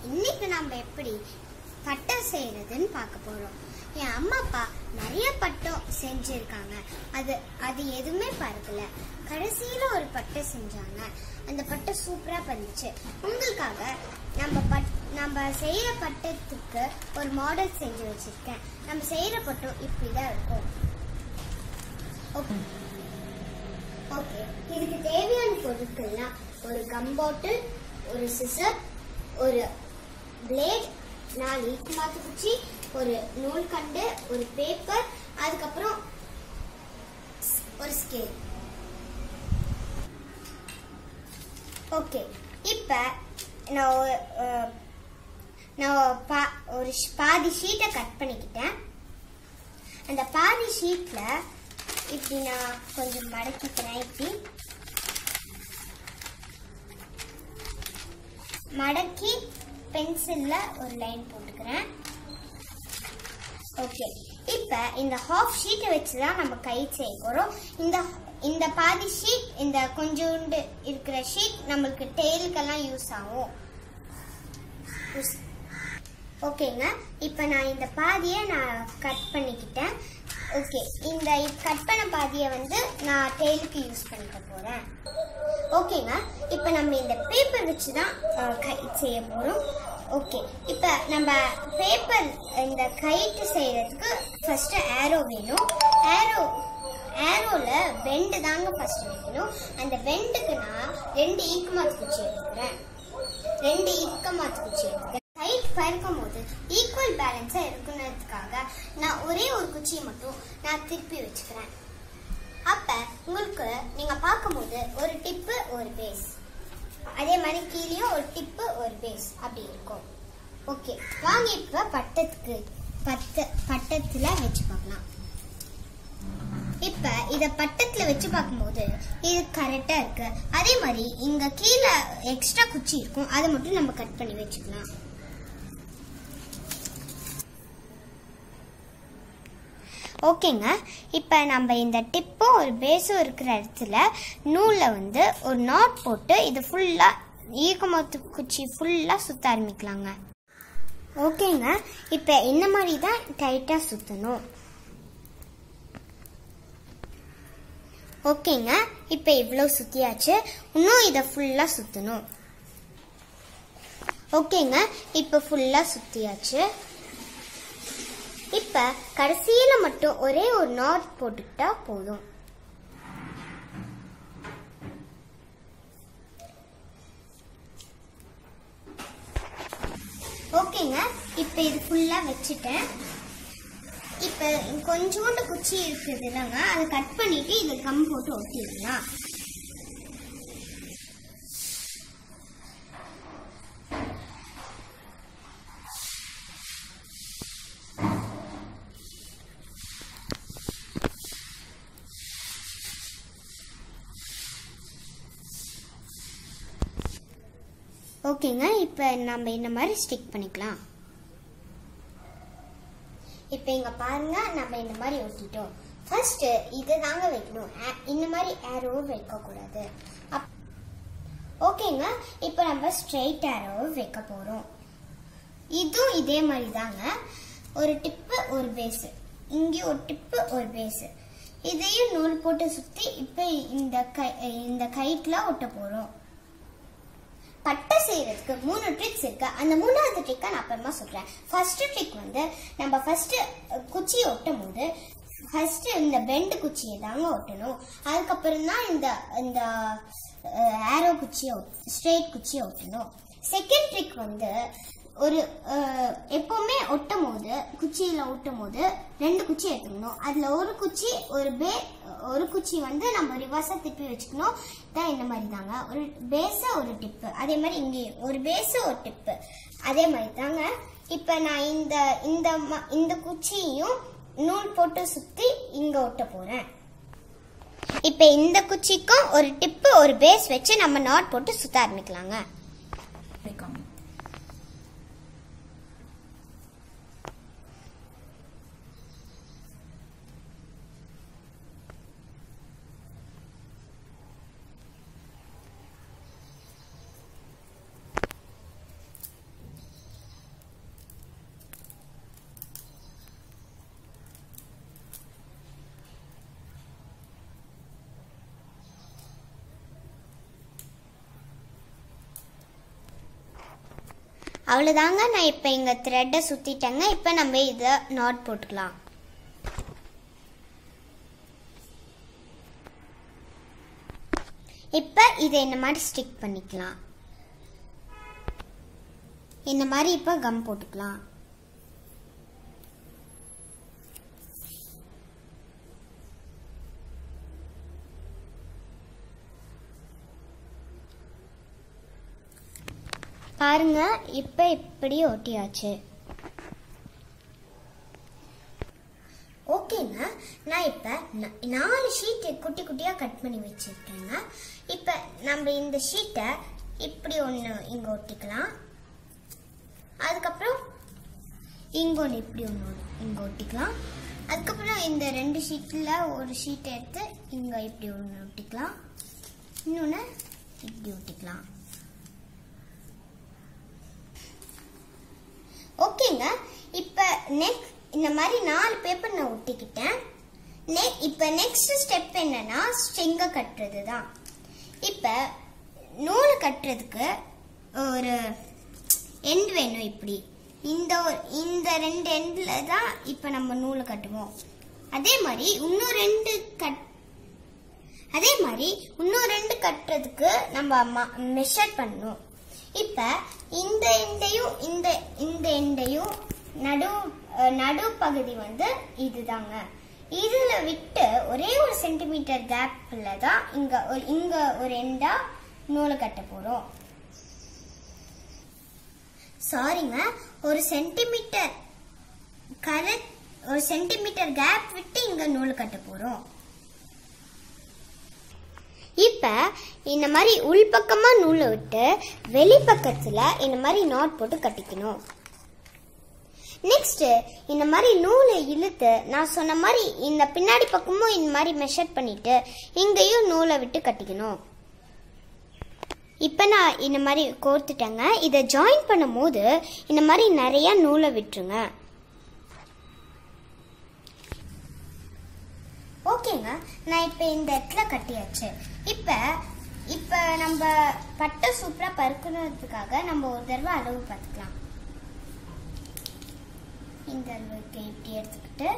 இன்னைக்கு நம்ம எப்படி பட்டம் செய்யறதுன்னு பார்க்க போறோம் என் அம்மா அப்பா நிறைய பட்டம் செஞ்சிருக்காங்க அது அது எதுவுமே பறக்கல கடைசியில ஒரு பட்டம் செஞ்சாங்க அந்த பட்டம் சூப்பரா பண்ணுச்சு உங்களுக்காக நம்ம பட் நம்ம செய்யற பட்டத்துக்கு ஒரு மாடல் செஞ்சு வச்சிருக்கேன் நம்ம செய்யற பட்டம் இப்படிதான் இருக்கும் ஓகே ஓகே இதுக்கு தேவையான பொருட்கள்லாம் ஒரு கம் பாட்டில் ஒரு சிசர் ஒரு பிளேட் நாலு ஈக்குமாத்து குச்சி ஒரு நூல்கண்டு ஒரு பேப்பர் அதுக்கப்புறம் ஒரு ஸ்கேல் ஓகே இப்போ நான் ஒரு, அஹ், நான் பா- ஒரு ஷ்- பாதி ஷீட்டை கட் பண்ணிக்கிட்டேன் அந்த பாதி ஷீட்ல இப்படி நான் கொஞ்சம் மடக்கிக்கிறேன் இப்படி மடக்கி பென்சில்ல ஒரு லைன் போட்டுக்கிறேன் ஓகே இப்ப இந்த ஹாஃப் ஷீட்டை வச்சு தான் நம்ம கை செய்ய போறோம் இந்த இந்த பாதி ஷீட் இந்த கொஞ்சோண்டு இருக்கிற ஷீட் நம்மளுக்கு டெய்லுக்கெல்லாம் யூஸ் ஆகும் யூஸ் ஓகேங்க இப்போ நான் இந்த பாதியை நான் கட் பண்ணிக்கிட்டேன் ஓகே இந்த கட் பண்ண பாதியை வந்து நான் டெய்லுக்கு யூஸ் பண்ணிக்க போகிறேன் ஓகேங்க இப்போ நம்ம இந்த பேப்பர் வச்சு தான் கைட் செய்ய போகிறோம் ஓகே இப்போ நம்ம பேப்பர் இந்த கைட்டு செய்யறதுக்கு ஃபர்ஸ்ட் ஏரோ வேணும் ஏரோ ஏரோவில் பெண்டு தாங்க ஃபர்ஸ்ட் வைக்கணும் அந்த பெண்டுக்கு நான் ரெண்டு ஈக்குமாத்து குச்சி எடுத்துக்கிறேன் ரெண்டு இக்கமாத்து குச்சி எடுத்துக்கிறேன் கைட் பறக்கும் போது ஈக்குவல் பேலன்ஸா இருக்கணுன்றதுக்காக நான் ஒரே ஒரு குச்சியை மட்டும் நான் திருப்பி வச்சுக்கிறேன் அப்ப உங்களுக்கு நீங்க பார்க்கும்போது ஒரு டிப்பு ஒரு பேஸ் அதே மாதிரி கீழேயும் ஒரு டிப்பு ஒரு பேஸ் அப்படி இருக்கும் ஓகே வாங்க இப்ப பட்டத்துக்கு பட்ட பட்டத்துல வச்சு பார்க்கலாம் இப்ப இத பட்டத்துல வச்சு பார்க்கும்போது இது கரெக்டா இருக்கு அதே மாதிரி இங்க கீழே எக்ஸ்ட்ரா குச்சி இருக்கும் அதை மட்டும் நம்ம கட் பண்ணி வச்சுக்கலாம் ஓகேங்க இப்போ நம்ம இந்த டிப்பும் ஒரு பேஸும் இருக்கிற இடத்துல நூலில் வந்து ஒரு நாட் போட்டு இது ஃபுல்லாக ஈகமத்து குச்சி ஃபுல்லாக சுற்ற ஆரம்பிக்கலாங்க ஓகேங்க இப்போ இந்த மாதிரி தான் டைட்டாக சுற்றணும் ஓகேங்க இப்போ இவ்வளோ சுற்றியாச்சு இன்னும் இதை ஃபுல்லாக சுற்றணும் ஓகேங்க இப்போ ஃபுல்லாக சுற்றியாச்சு இப்ப கடைசியில மட்டும் ஒரே ஒரு நாட் போட்டுக்கிட்டா போதும் ஓகேங்க இப்ப இது ஃபுல்லா வச்சுட்டேன் இப்ப கொஞ்சோண்டு குச்சி இருக்குது இல்லைங்க அதை கட் பண்ணிட்டு இதை கம் போட்டு ஒட்டிடலாம் ஓகேங்க இப்போ நம்ம இந்த மாதிரி ஸ்டிக் பண்ணிக்கலாம் இப்போ இங்க பாருங்க நம்ம இந்த மாதிரி ஒட்டிட்டோம் ஃபர்ஸ்ட் இது தாங்க வைக்கணும் ஆ- இந்த மாதிரி ஏரோவை வைக்க கூடாது அப்- ஓகேங்க இப்போ நம்ம ஸ்ட்ரெயிட் ஏரோவை வைக்க போறோம் இதுவும் இதே மாதிரி தாங்க ஒரு டிப்பு ஒரு பேஸ் இங்கே ஒரு டிப்பு ஒரு பேஸ் இதையும் நூல் போட்டு சுத்தி இப்போ இந்த கை இந்த கைட்ல ஒட்ட போறோம் பட்டை செய்யறதுக்கு மூணு ட்ரிக்ஸ் இருக்கு அந்த மூணாவது ட்ரிக்கை நான் அப்புறமா சொல்றேன் ஃபர்ஸ்ட் ட்ரிக் வந்து நம்ம ஃபர்ஸ்ட் குச்சியை ஒட்டும் போது ஃபர்ஸ்ட் இந்த பெண்டு குச்சியை தாங்க ஒட்டணும் அதுக்கப்புறம் தான் இந்த இந்த ஆரோ குச்சியை ஸ்ட்ரெயிட் குச்சியை ஒட்டணும் செகண்ட் ட்ரிக் வந்து ஒரு அஹ், எப்பவுமே ஒட்டும் போது குச்சியில ஒட்டும் போது ரெண்டு குச்சி எடுத்துக்கணும் அதுல ஒரு குச்சி ஒரு பே ஒரு குச்சி வந்து நம்ம ரிவர்ஸா திருப்பி வச்சுக்கணும் தான் இந்த மாதிரி தாங்க ஒரு பேஸ ஒரு டிப்பு அதே மாதிரி இங்கேயும் ஒரு பேஸ ஒரு டிப்பு அதே மாதிரி தாங்க இப்ப நான் இந்த இந்த ம- இந்த குச்சியையும் நூல் போட்டு சுத்தி இங்க ஒட்ட போறேன் இப்ப இந்த குச்சிக்கும் ஒரு டிப்பு ஒரு பேஸ் வச்சு நம்ம நாட் போட்டு சுத்த ஆரம்பிக்கலாங்க வைக்காம அவ்வளோதாங்க நான் இப்போ இங்கே த்ரெட்டை சுற்றிட்டேங்க இப்போ நம்ம இதை நாட் போட்டுக்கலாம் இப்போ இதை இந்த மாதிரி ஸ்டிக் பண்ணிக்கலாம் இந்த மாதிரி இப்போ கம் போட்டுக்கலாம் பாருங்க இப்போ இப்படி ஒட்டியாச்சு ஓகேங்க நான் இப்போ நாலு ஷீட்டு குட்டி குட்டியாக கட் பண்ணி வச்சுருக்கேங்க இப்போ நம்ம இந்த ஷீட்டை இப்படி ஒன்று இங்கே ஒட்டிக்கலாம் அதுக்கப்புறம் இங்கே ஒன்று இப்படி ஒன்று இங்கே ஒட்டிக்கலாம் அதுக்கப்புறம் இந்த ரெண்டு ஷீட்டில் ஒரு ஷீட்டை எடுத்து இங்கே இப்படி ஒன்று ஒட்டிக்கலாம் இன்னொன்று இப்படி ஒட்டிக்கலாம் ஓகேங்க இப்போ நெக்ஸ்ட் இந்த மாதிரி நாலு பேப்பர் நான் ஒட்டிக்கிட்டேன் நெ இப்போ நெக்ஸ்ட் ஸ்டெப் என்னன்னா ஸ்ட்ரிங்கை கட்டுறது தான் இப்போ நூல் கட்டுறதுக்கு ஒரு எண்ட் வேணும் இப்படி இந்த ஒரு- இந்த ரெண்டு எண்டில் தான் இப்போ நம்ம நூலை கட்டுவோம் அதே மாதிரி இன்னும் ரெண்டு கட் அதே மாதிரி இன்னும் ரெண்டு கட்டுறதுக்கு நம்ம மெஷர் பண்ணணும் இப்ப இந்த எண்டையும் இந்த இந்த எண்டையும் நடு அஹ், நடு பகுதி வந்து இதுதாங்க இதுல விட்டு ஒரே ஒரு சென்டிமீட்டர் கேப்ல தான் இங்க ஒரு- இங்க ஒரு எண்டா நூலை கட்ட போறோம் சாரிங்க ஒரு சென்டிமீட்டர் கரெக்ட் ஒரு சென்டிமீட்டர் கேப் விட்டு இங்க நூல் கட்ட போறோம் இப்ப இந்த மாதிரி உள்பக்கமா நூலை விட்டு வெளிப்பக்கத்துல இந்த மாதிரி நாட் போட்டு கட்டிக்கணும் நெக்ஸ்ட் இந்த மாதிரி நூலை இழுத்து நான் சொன்ன மாதிரி இந்த பின்னாடி பக்கமும் இந்த மாதிரி மெஷர் பண்ணிட்டு இங்கேயும் நூலை விட்டு கட்டிக்கணும் இப்போ நான் இந்த மாதிரி கோர்த்துட்டேங்க இதை ஜாயின் பண்ணும்போது இந்த மாதிரி நிறைய நூலை விட்டுருங்க ஓகேங்க நான் இப்போ இந்த இடத்துல கட்டியாச்சு இப்போ இப்போ நம்ம பட்டை சூப்பராக பருக்கணுறதுக்காக நம்ம ஒரு தடவை அளவு பார்த்துக்கலாம் இந்த அளவுக்கு இப்படி எடுத்துக்கிட்டு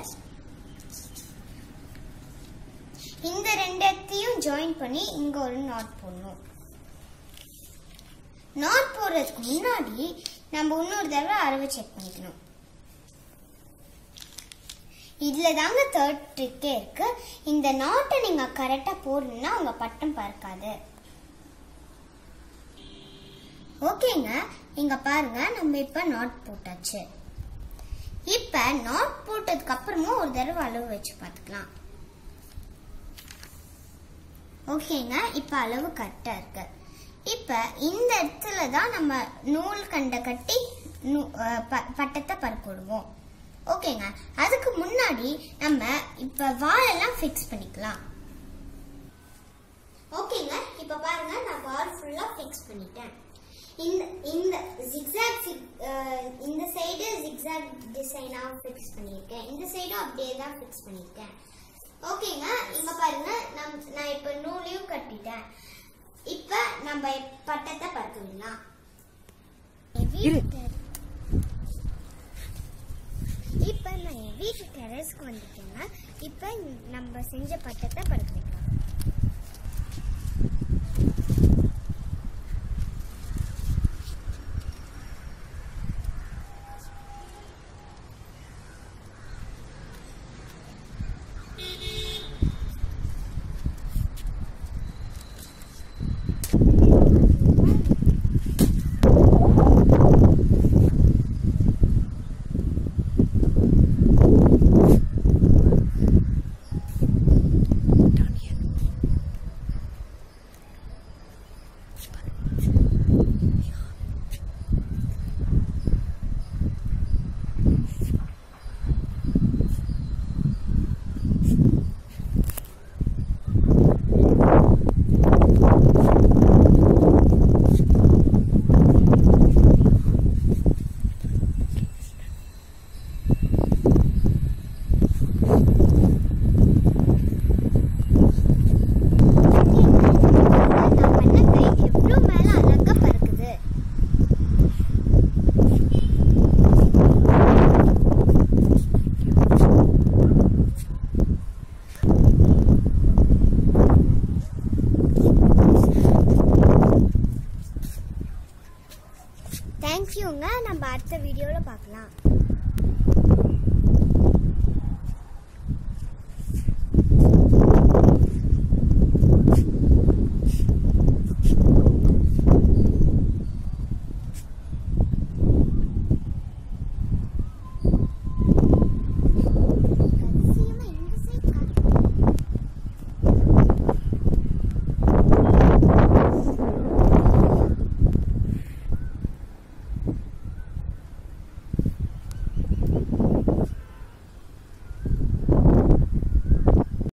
இந்த ரெண்டு இடத்தையும் ஜாயின் பண்ணி இங்க ஒரு நாட் போடணும் நாட் போடுறதுக்கு முன்னாடி நம்ம இன்னொரு தடவை அளவு செக் பண்ணிக்கணும் இதுல தாங்க தேர்ட் ட்ரிக்கே இருக்கு இந்த நாட்டை நீங்க கரெக்டா போடணும்னா உங்க பட்டம் பறக்காது ஓகேங்க இங்க பாருங்க நம்ம இப்ப நாட் போட்டாச்சு இப்ப நாட் போட்டதுக்கு அப்புறமும் ஒரு தடவை அளவு வச்சு பார்த்துக்கலாம் ஓகேங்க இப்ப அளவு கரெக்டா இருக்கு இப்ப இந்த இடத்துல தான் நம்ம நூல் கண்டை கட்டி நூ- அஹ் ப- பட்டத்தை பறக்கிடுவோம் ஓகேங்க அதுக்கு முன்னாடி நம்ம இப்ப வாலெல்லாம் ஃபிக்ஸ் பண்ணிக்கலாம் ஓகேங்க இப்ப பாருங்க நான் வால் ஃபுல்லா ஃபிக்ஸ் பண்ணிட்டேன் இந்த இந்த ஜிக்ஸாக் இந்த சைடு ஜிக்ஸாக் டிசைனா ஃபிக்ஸ் பண்ணியிருக்கேன் இந்த சைடும் அப்படியே தான் ஃபிக்ஸ் பண்ணியிருக்கேன் ஓகேங்க இங்க பாருங்க நம் நான் இப்ப நூலையும் கட்டிட்டேன் இப்ப நம்ம பட்டத்தை பறக்க விடலாம் இப்ப நான் என் வீட்டு டெரஸ்க்கு வந்துட்டேங்க இப்ப நம்ம செஞ்ச பட்டத்தை பறக்க வைக்கலாம் தேங்க்யூங்க நம்ம அடுத்த வீடியோவில் பார்க்கலாம்